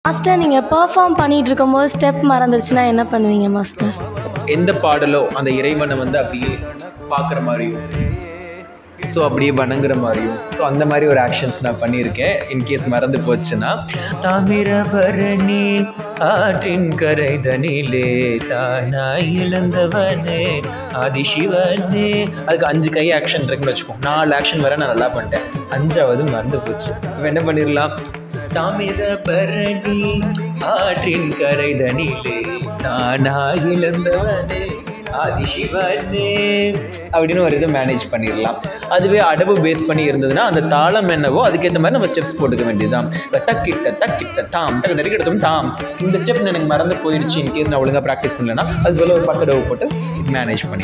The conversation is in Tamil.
மாஸ்டர் நீங்கள் பெர்ஃபார்ம் பண்ணிகிட்டு இருக்கும்போது ஸ்டெப் மறந்துருச்சுன்னா என்ன பண்ணுவீங்க மாஸ்டர் எந்த பாடலோ அந்த இறைவனை வந்து அப்படியே பார்க்குற மாதிரியும் ஸோ அப்படியே வணங்குற மாதிரியும் ஸோ அந்த மாதிரி ஒரு ஆக்ஷன்ஸ் நான் பண்ணியிருக்கேன் இன்கேஸ் மறந்து போச்சுன்னா தாமிரபரணி ஆற்றின் கரைதனிலே தானாய் இழந்தவனே ஆதிசிவனே அதுக்கு அஞ்சு கை ஆக்ஷன் இருக்குன்னு வச்சுக்கோ நாலு ஆக்ஷன் வர நான் நல்லா பண்ணிட்டேன் அஞ்சாவது மறந்து போச்சு இப்போ என்ன பண்ணிடலாம் தாமிரபரணி ஆற்றின் கரைதனிலே தானாய் இழந்தவனே ஆதிசிவனே அப்படின்னு ஒரு இதை மேனேஜ் பண்ணிடலாம் அதுவே அடவு பேஸ் பண்ணி இருந்ததுன்னா அந்த தாளம் என்னவோ அதுக்கேற்ற மாதிரி நம்ம ஸ்டெப்ஸ் போட்டுக்க வேண்டியதுதான் இப்போ தக்கிட்ட தக்கிட்ட தாம் தக்க தரிக்கிட்டதும் தாம் இந்த ஸ்டெப் எனக்கு மறந்து போயிடுச்சு இன்கேஸ் நான் ஒழுங்காக ப்ராக்டிஸ் பண்ணலன்னா அது போல ஒரு பக்கடவு போட்டு மேனேஜ் பண்ணி